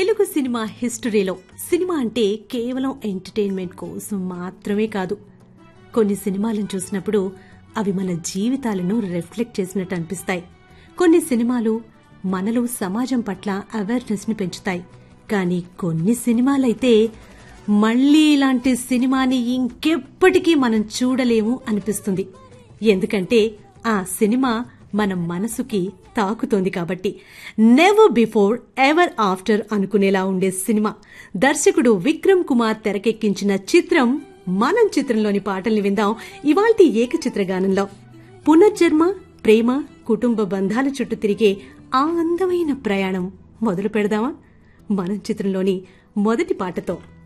Telugu cinema హిస్టరీలో cinema అంటే కేవలం ఎంటర్టైన్మెంట్ కోసం మాత్రమే కాదు కొన్ని సినిమాలను చూసినప్పుడు అవి మన జీవితాలను రిఫ్లెక్ట్ చేసినట్టు అనిపిస్తాయి కొన్ని సినిమాలు మనలో సమాజం పట్ల అవేర్నెస్ ని పెంచుతాయి కానీ కొన్ని సినిమాలైతే మళ్ళీ ఇలాంటి సినిమాని ఇంకెప్పటికీ మనం చూడలేము అనిపిస్తుంది ఎందుకంటే ఆ సినిమా మన మనసుకి తాకుతోంది కాబట్టి నెవర్ బిఫోర్ ఎవర్ ఆఫ్టర్ అనుకునేలా ఉండే సినిమా దర్శకుడు విక్రమ్ కుమార్ తెరకెక్కించిన చిత్రం మనం చిత్రంలోని పాటల్ని విందాం ఇవాల్టి ఏకచిత్ర గానంలో పునర్జన్మ ప్రేమ కుటుంబ బంధాల చుట్టూ తిరిగే ఆ అందమైన ప్రయాణం మొదలు పెడదామా మనం చిత్రంలోని మొదటి పాటతో